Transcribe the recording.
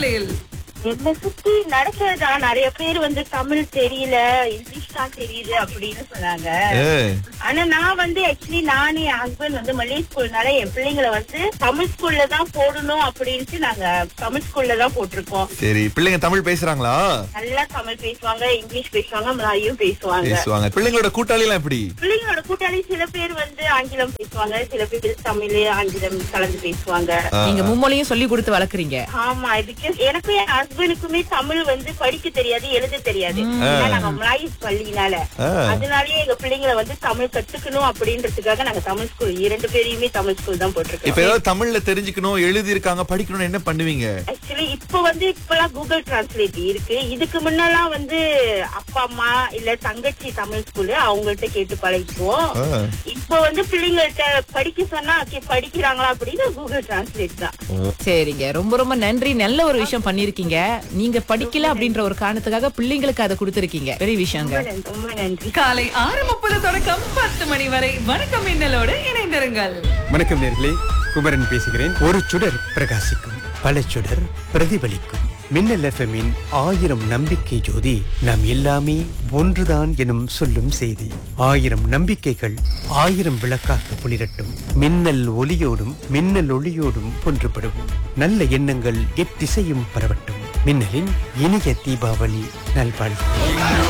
காற்றலையில் என்னை சுத்தி நடக்கிறதா நிறைய பேர் வந்து தமிழ் தெரியல இங்கிலீஷ் தான் தெரியுது அப்படின்னு சொன்னாங்க ஏ, ஆனா நான் வந்து ஆக்சுவலி நானே என் ஹஸ்பண்ட் வந்து மல்லிகை ஸ்கூல்னால என் பிள்ளைங்களை வந்து தமிழ் ஸ்கூல்ல தான் போடணும் அப்படின்ட்டு நாங்க தமிழ் ஸ்கூல்ல தான் போட்டிருக்கோம் சரி பிள்ளைங்க தமிழ் பேசுறாங்களா நல்லா தமிழ் பேசுவாங்க இங்கிலீஷ் பேசுவாங்க மலாயும் பேசுவாங்க பேசுவாங்க பிள்ளைங்களோட கூட்டாளி எல்லாம் எப்படி பிள்ளைங்களோட கூட்டாளி சில பேர் வந்து ஆங்கிலம் பேசுவாங்க சில பேர் தமிழ் ஆங்கிலம் கலந்து பேசுவாங்க நீங்க மும்மொழியும் சொல்லி கொடுத்து வளர்க்குறீங்க ஆமா இதுக்கு எனக்கும் என் ஹஸ்பண்டுக்குமே தமிழ் வந்து படிக்க தெரியாது எழுத தெரியாது ஏன்னா நாங்க மலாய் பள்ளினால ஆ. அதனாலயே எங்க பிள்ளைங்களை வந்து தமிழ் கத்துக்கணும் அப்படின்றதுக்காக நாங்க தமிழ் ஸ்கூல் இரண்டு பேரையுமே தமிழ் ஸ்கூல் தான் இப்ப போட்டிருக்கோம் ஏதாவது தமிழ்ல தெரிஞ்சுக்கணும் எழுதி இருக்காங்க படிக்கணும் என்ன பண்ணுவீங்க ஆக்சுவலி இப்ப வந்து இப்பெல்லாம் கூகுள் டிரான்ஸ்லேட் இருக்கு இதுக்கு முன்னெல்லாம் வந்து அப்பா அம்மா இல்ல தங்கச்சி தமிழ் ஸ்கூலு அவங்கள்ட்ட கேட்டு பழகிக்குவோம் ஆ. இப்ப வந்து பிள்ளைங்கள்ட்ட படிக்க சொன்னா okay, படிக்கிறாங்களா அப்படின்னு கூகுள் டிரான்ஸ்லேட் தான் சரிங்க ரொம்ப ரொம்ப நன்றி நல்ல ஒரு விஷயம் பண்ணிருக்கீங்க நீங்க படிக்கல அப்படின்ற ஒரு காரணத்துக்காக பிள்ளைங்களுக்கு அதை கொடுத்திருக்கீங்க பெரிய விஷயங்க ரொம்ப நன்றி, ரொம்ப நன்றி காலை ஆறு முப்பது தொடக்கம் பத்து மணி வரை வணக்கம் மின்னலோடு இணைந்திருங்கள் வணக்கம் நேர்களே குமரன் பேசுகிறேன் ஒரு சுடர் பிரகாசிக்கும் பல சுடர் பிரதிபலிக்கும் மின்னல் எஃப்எம்மின் ஆயிரம் நம்பிக்கை ஜோதி நாம் எல்லாமே ஒன்றுதான் எனும் சொல்லும் செய்தி ஆயிரம் நம்பிக்கைகள் ஆயிரம் விளக்காக புலிரட்டும் மின்னல் ஒளியோடும் மின்னல் ஒளியோடும் ஒன்றுபடுவோம் நல்ல எண்ணங்கள் எத்திசையும் பரவட்டும் மின்னலின் இனிய தீபாவளி நல்வாழ்வு